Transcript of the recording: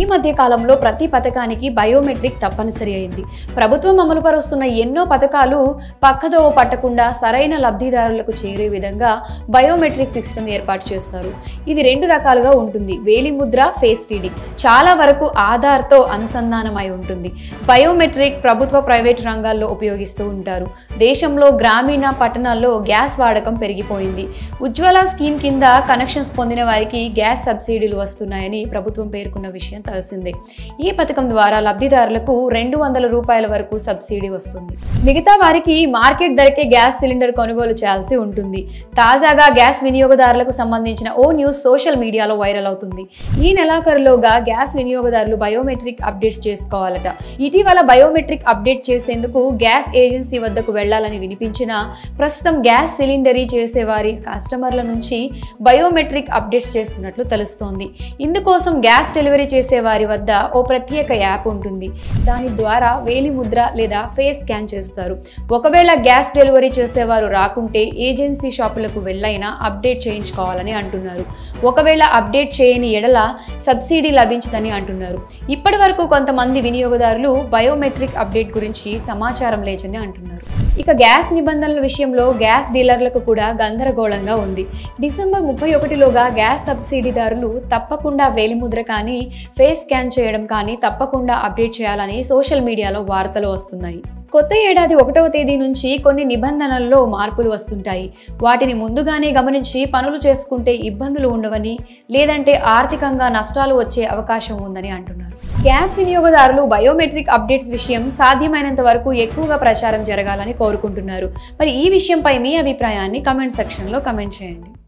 మధ్య కాలంలో ప్రతి పథకానికి బయోమెట్రిక్ తప్పనిసరి అయింది ప్రభుత్వం అమలుపరుస్తున్న ఎన్నో పథకాలు పక్కదోవ పట్టకుండా సరైన లబ్ధిదారులకు చేరే విధంగా బయోమెట్రిక్ సిస్టమ్ ఏర్పాటు చేస్తారు ఇది రెండు రకాలుగా ఉంటుంది వేలిముద్ర ఫేస్ రీడింగ్ చాలా వరకు ఆధార్తో అనుసంధానమై ఉంటుంది బయోమెట్రిక్ ప్రభుత్వ ప్రైవేట్ రంగాల్లో ఉపయోగిస్తూ ఉంటారు దేశంలో గ్రామీణ పట్టణాల్లో గ్యాస్ వాడకం పెరిగిపోయింది ఉజ్వల స్కీమ్ కింద కనెక్షన్స్ పొందిన వారికి గ్యాస్ సబ్సిడీలు వస్తున్నాయని ప్రభుత్వం పేర్కొన్న విషయం తెలిసిందే ఈ పథకం ద్వారా లబ్ధిదారులకు రెండు వందల రూపాయల వరకు సబ్సిడీ వస్తుంది మిగతా వారికి మార్కెట్ ధరకే గ్యాస్ సిలిండర్ కొనుగోలు చేయాల్సి ఉంటుంది తాజాగా గ్యాస్ వినియోగదారులకు సంబంధించిన ఓ న్యూస్ సోషల్ మీడియాలో వైరల్ అవుతుంది ఈ నెలాఖరులోగా గ్యాస్ వినియోగదారులు బయోమెట్రిక్ అప్డేట్స్ చేసుకోవాలట ఇటీవల బయోమెట్రిక్ అప్డేట్ చేసేందుకు గ్యాస్ ఏజెన్సీ వద్దకు వెళ్లాలని వినిపించినా ప్రస్తుతం గ్యాస్ సిలిండరీ చేసేవారి కస్టమర్ల నుంచి బయోమెట్రిక్ అప్డేట్స్ చేస్తున్నట్లు తెలుస్తోంది ఇందుకోసం గ్యాస్ డెలివరీ చేసే వారి వద్ద ఓ ప్రత్యేక యాప్ ఉంటుంది దాని ద్వారా వేలి ముద్ర లేదా ఫేస్ స్కాన్ చేస్తారు ఒకవేళ గ్యాస్ డెలివరీ చేసేవారు రాకుంటే ఏజెన్సీ షాపులకు వెళ్ళైనా అప్డేట్ చేయించుకోవాలని అంటున్నారు ఒకవేళ అప్డేట్ చేయని ఎడల సబ్సిడీ లభించదని అంటున్నారు ఇప్పటి వరకు కొంతమంది వినియోగదారులు బయోమెట్రిక్ అప్డేట్ గురించి సమాచారం లేదని అంటున్నారు ఇక గ్యాస్ నిబంధనల విషయంలో గ్యాస్ డీలర్లకు కూడా గందరగోళంగా ఉంది డిసెంబర్ ముప్పై ఒకటిలోగా గ్యాస్ సబ్సిడీదారులు తప్పకుండా వేలిముద్ర కానీ ఫేస్ స్కాన్ చేయడం కానీ తప్పకుండా అప్డేట్ చేయాలని సోషల్ మీడియాలో వార్తలు వస్తున్నాయి కొత్త ఏడాది ఒకటవ తేదీ నుంచి కొన్ని నిబంధనల్లో మార్పులు వస్తుంటాయి వాటిని ముందుగానే గమనించి పనులు చేసుకుంటే ఇబ్బందులు ఉండవని లేదంటే ఆర్థికంగా నష్టాలు వచ్చే అవకాశం ఉందని అంటున్నారు గ్యాస్ వినియోగదారులు బయోమెట్రిక్ అప్డేట్స్ విషయం సాధ్యమైనంత వరకు ఎక్కువగా ప్రచారం జరగాలని కోరుకుంటున్నారు మరి ఈ విషయంపై మీ అభిప్రాయాన్ని కమెంట్ సెక్షన్లో కమెంట్ చేయండి